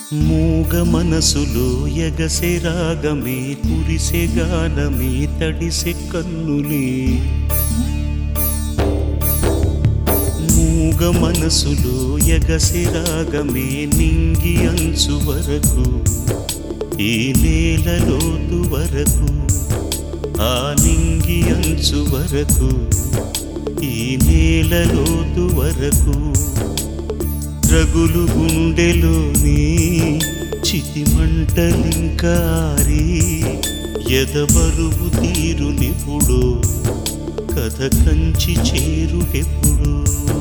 మూగ మనసులో ఎగసె రాగమే కురిసె గానమే తడిసె కన్నులే మూగ మనసులో ఎగసె రాగమే నింగి అంచు వరకు ఈ నేలలోతు వరకు ఆ నింగి అంచు వరకు ఈ నేలలోతు వరకు రగులు గుండెలోని చితిమంటలింకారి ఎదబరువు తీరునిపుడో కథ కంచి చేరుటెప్పుడు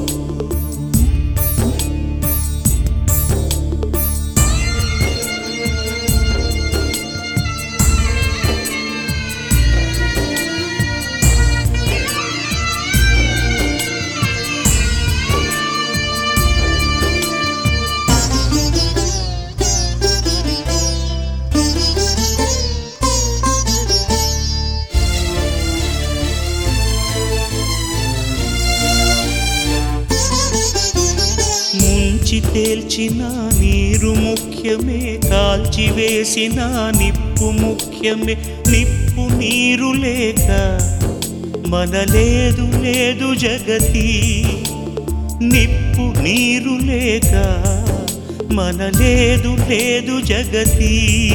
ముంచి తేల్చిన నీరు ముఖ్యమే కాల్చివేసిన నిప్పు ముఖ్యమే నిప్పు నీరు లేక మనలేదు లేదు జగతి నిప్పు నీరు లేక మనలేదు లేదు జగతి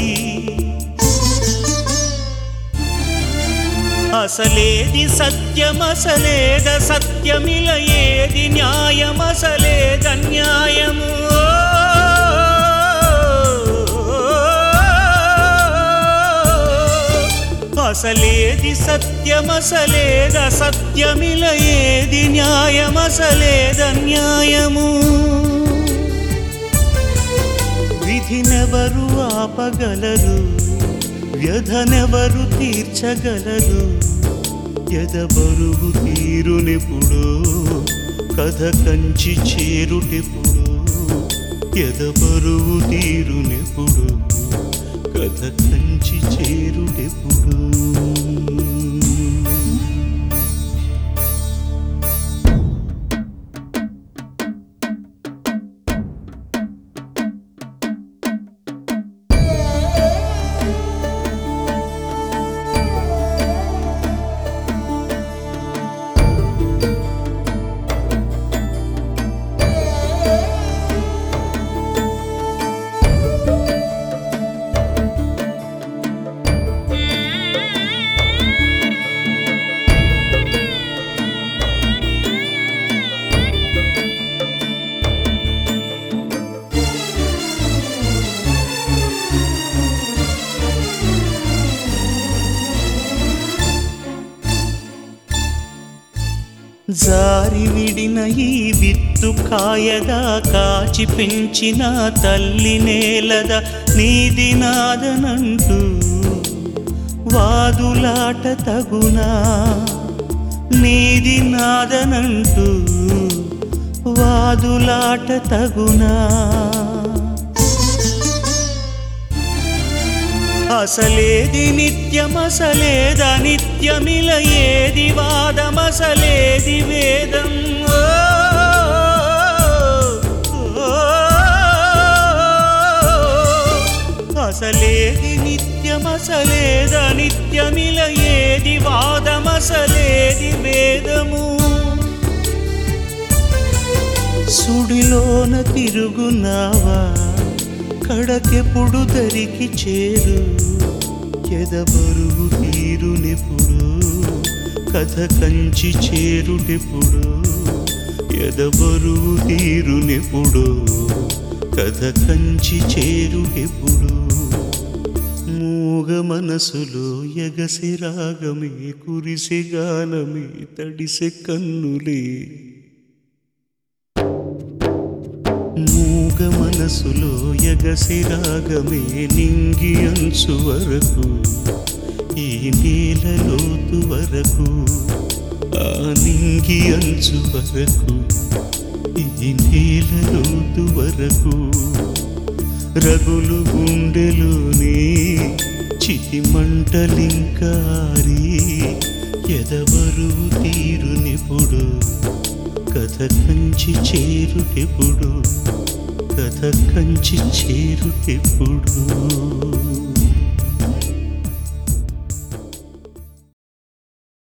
అసలేది సత్యమసలేద సత్యమిల ఏది న్యాయమసలేద న్యాయము అసలేది సత్యమసలేద సత్యమిల ఏది న్యాయమసలేద న్యాయము విధినెవరు ఆపగలరు వ్యధనెవరు తీర్చగలరు ఎదబరువు తీరునెప్పుడు కథ కంచి చేరుటెప్పుడు ఎదబరువు తీరునెప్పుడు కథ కంచి చేరుటెప్పుడు జారి విడిన ఈ విత్తు కాయదా కాచి పెంచిన తల్లి నేలద నీది నాదనంటూ వాదులాట తగునా నీది నాదనంటూ వాదులాట తగునా అసలేది నిత్యమసలేద నిత్యమిల ఏది వాదమసలేది వేదం ఓ, ఓ, అసలేది నిత్యమసలేద నిత్యమిల ఏది వాదమసలేది వేదము సుడిలోన తిరుగునావా కడకెప్పుడు దరికి చేరు ఎదబరువు తీరునెప్పుడు కథ కంచి చేరుటెప్పుడు ఎదబరువు తీరునెప్పుడు కథ కంచి చేరుటెప్పుడు మూగ మనసులో ఎగసి రాగమే కురిసె గానమే తడిసె కన్నులే మూగ మనసులో ఎగసి రాగమే నింగి అంచు వరకు ఈ నేలలోతు వరకు ఆ నింగి అంచు వరకు ఈ నేలలోతు వరకు రగులు గుండెలోనే చితి మంటలింకారి ఎదబరువు తీరునిప్పుడు కథ కంచి చేరుటెప్పుడు కథ కంచి చేరుతెప్పుడు